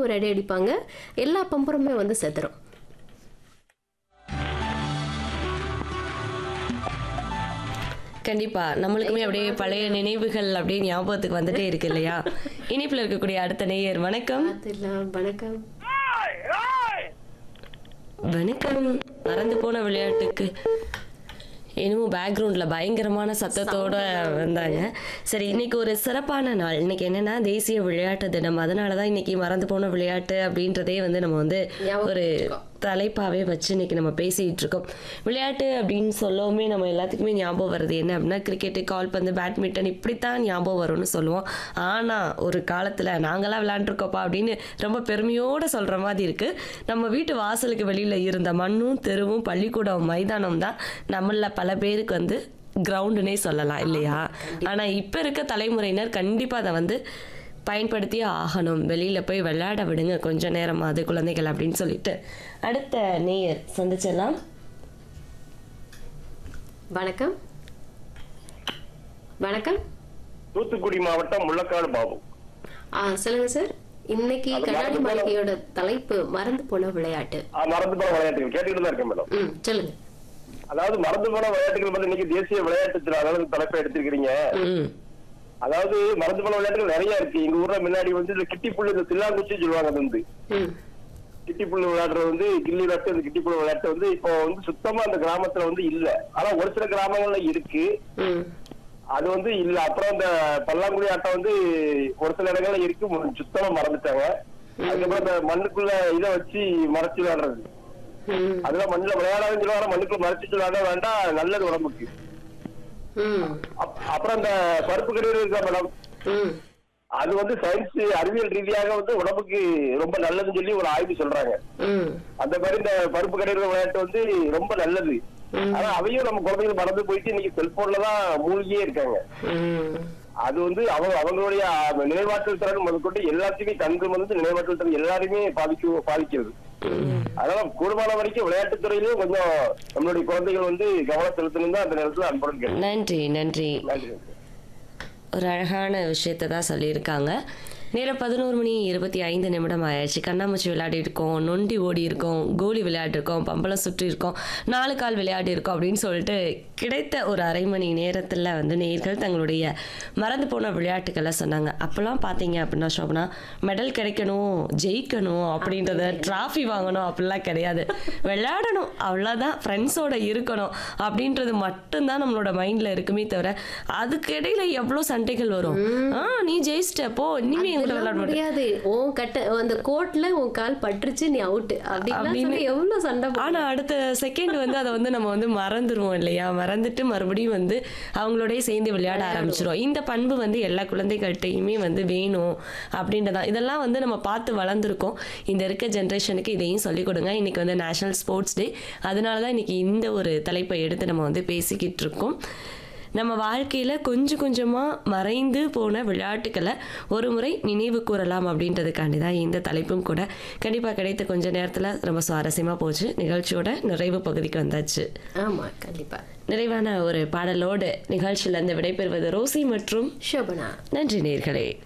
ஒரு அடி அடிப்பாங்க எல்லா பம்பருமே வந்து செத்துரும் கண்டிப்பா நம்மளுக்குமே அப்படியே பழைய நினைவுகள் அப்படியே ஞாபகத்துக்கு வந்துட்டே இருக்கு இல்லையா இனிப்புல இருக்கக்கூடிய அடுத்த நேயர் வணக்கம் அதெல்லாம் வணக்கம் வணக்கம் மறந்து போன விளையாட்டுக்கு என்னமோ பேக்ரவுண்டில் பயங்கரமான சத்தத்தோட வந்தாங்க சரி இன்னைக்கு ஒரு சிறப்பான நாள் இன்னைக்கு என்னன்னா தேசிய விளையாட்டு தினம் அதனால தான் இன்னைக்கு மறந்து போன விளையாட்டு அப்படின்றதே வந்து நம்ம வந்து ஞாபகம் ஒரு தலைப்பாவே வச்சு இன்னைக்கு நம்ம பேசிட்டு இருக்கோம் விளையாட்டு அப்படின்னு சொல்லவுமே நம்ம எல்லாத்துக்குமே ஞாபகம் வருது என்ன அப்படின்னா கிரிக்கெட்டு கால்பந்து பேட்மிண்டன் இப்படித்தான் ஞாபகம் வரும்னு சொல்லுவோம் ஆனா ஒரு காலத்துல நாங்களாம் விளையாண்டுருக்கோப்பா அப்படின்னு ரொம்ப பெருமையோட சொல்ற மாதிரி இருக்கு நம்ம வீட்டு வாசலுக்கு வெளியில இருந்த மண்ணும் தெருவும் பள்ளிக்கூடம் மைதானம் தான் நம்மள பல பேருக்கு வந்து கிரவுண்டுனே சொல்லலாம் இல்லையா ஆனா இப்ப இருக்க தலைமுறையினர் கண்டிப்பா அதை வந்து பயன்படுத்தியே ஆகணும் வெளியில போய் விளையாட விடுங்க கொஞ்ச நேரமாவது குழந்தைகள் அப்படின்னு சொல்லிட்டு அடுத்த நேயர் சந்திச்சிடலாம் வணக்கம் வணக்கம் தூத்துக்குடி மாவட்டம் முள்ளக்காடு பாபு ஆ சொல்லுங்க சார் இன்னைக்கு அது கண்ணாடி மறந்து போன- மாளிகையோட தலைப்பு மறந்து போன விளையாட்டு ஆ, மறந்து போன விளையாட்டுகள் கேட்டுக்கிட்டு தான் இருக்கேன் மேடம் ம் சொல்லுங்க அதாவது மறந்து போன விளையாட்டுகள் வந்து இன்னைக்கு தேசிய விளையாட்டு தினம் அதாவது தலைப்பை எடுத்திருக்கிறீங்க ம் அதாவது மறந்து போன விளையாட்டுகள் நிறைய இருக்கு எங்க ஊர்ல முன்னாடி வந்து இந்த கிட்டி புல்லு இந்த தில்லாங்குச்சி சொல்லுவாங்க அது வந்து ம் கிட்டி புல்லு விளையாடுறது வந்து கில்லி விளையாட்டு இந்த கிட்டி புல்லு விளையாட்டு வந்து இப்போ வந்து சுத்தமா அந்த கிராமத்துல வந்து இல்ல ஆனா ஒரு சில கிராமங்கள்ல இருக்கு ம் அது வந்து இல்ல அப்புறம் இந்த பல்லாங்குழி ஆட்டம் வந்து ஒரு சில இடங்கள்ல இருக்கு மு- சுத்தமா மறந்துட்டாங்க அதுக்கப்புறம் இந்த மண்ணுக்குள்ள இதை வச்சு மறைச்சு விளையாடுறது ம் அதெல்லாம் மண்ணுல விளையாடாதுன்னு சொல்லுவாங்க மண்ணுக்குள்ள மறைச்சு விளையாட வேண்டாம் நல்லது உடம்புக்கு ம் அப்- அப்புறம் இந்த பருப்பு கடையில் இருக்கா மேடம் ம் அது வந்து சயின்ஸ் அறிவியல் ரீதியாக வந்து உடம்புக்கு ரொம்ப நல்லதுன்னு சொல்லி ஒரு ஆய்வு சொல்றாங்க ம் அந்த மாதிரி இந்த பருப்பு கடையில் விளையாட்டு வந்து ரொம்ப நல்லது ஆனா அவையும் நம்ம குழந்தைகள் மறந்து போயிட்டு இன்னைக்கு செல்போன்ல தான் மூழ்கியே இருக்காங்க ம் அது வந்து அவங்க அவங்களுடைய அஹ், நினைவாற்றல் திறன் முதற்கொண்டு எல்லாத்தையுமே கண்கள் வந்து நினைவாற்றல் திறன் எல்லாருமே பாதிக்க பாதிக்கிறது அதனால கூடுமான வரைக்கும் விளையாட்டுத் துறையிலும் கொஞ்சம் நம்மளுடைய குழந்தைகள் வந்து கவனம் செலுத்தணும் தான் அந்த நேரத்துல அன்புடன் கேட்கிறேன். நன்றி நன்றி நன்றி ஒரு அழகான விஷயத்தை தான் சொல்லியிருக்காங்க நேரம் பதினோரு மணி இருபத்தி ஐந்து நிமிடம் ஆயாச்சு கண்ணாமூச்சி விளையாடி இருக்கோம் நொண்டி ஓடி இருக்கோம் கோலி விளையாடிருக்கோம் பம்பளம் சுற்றி இருக்கோம் நாலு கால் விளையாடி இருக்கோம் அப்படின்னு சொல்லிட்டு கிடைத்த ஒரு அரை மணி நேரத்தில் வந்து நேர்கள் தங்களுடைய மறந்து போன விளையாட்டுக்களை சொன்னாங்க அப்போல்லாம் பார்த்தீங்க அப்படின்னா சோபனா மெடல் கிடைக்கணும் ஜெயிக்கணும் அப்படின்றத டிராஃபி வாங்கணும் அப்படிலாம் கிடையாது விளையாடணும் அவ்வளோதான் ஃப்ரெண்ட்ஸோட இருக்கணும் அப்படின்றது மட்டும்தான் நம்மளோட மைண்டில் இருக்குமே தவிர அதுக்கு இடையில எவ்வளோ சண்டைகள் வரும் ஆ நீ ஜெயிச்சிட்ட போ இனிமே எங்களை விளையாட அதெல்லாம் மாட்டேன் முடியாது உன் கட்ட அந்த கோட்ல உன் கால் பட்டுருச்சு நீ அவுட் அப்படின்னு அப்படின்னு. சொல்லி எவ்வளவு சண்டை போடுவோம். ஆனா அடுத்த செகண்ட் வந்து அதை வந்து நம்ம வந்து மறந்துடுவோம் இல்லையா மறந்துட்டு மறுபடியும் வந்து அவங்களோடய சேர்ந்து விளையாட ஆரம்பிச்சிரும் இந்த பண்பு வந்து எல்லா குழந்தைகள்கிட்டையுமே வந்து வேணும் அப்படின்றதான் இதெல்லாம் வந்து நம்ம பார்த்து வளர்ந்துருக்கோம் இந்த இருக்க ஜென்ரேஷனுக்கு இதையும் சொல்லிக் கொடுங்க இன்னைக்கு வந்து நேஷனல் ஸ்போர்ட்ஸ் டே அதனால தான் இன்னைக்கு இந்த ஒரு தலைப்பை எடுத்து நம்ம வந்து பேசிக்கிட்டு இருக்கோம் நம்ம வாழ்க்கையில் கொஞ்சம் கொஞ்சமாக மறைந்து போன விளையாட்டுக்களை ஒரு முறை நினைவு கூறலாம் அப்படின்றதுக்காண்டி தான் இந்த தலைப்பும் கூட கண்டிப்பாக கிடைத்த கொஞ்ச நேரத்தில் ரொம்ப சுவாரஸ்யமாக போச்சு நிகழ்ச்சியோட நிறைவு பகுதிக்கு வந்தாச்சு ஆமா கண்டிப்பா நிறைவான ஒரு பாடலோடு நிகழ்ச்சியிலேருந்து விடைபெறுவது ரோசி மற்றும் ஷோபனா நன்றி நேர்களே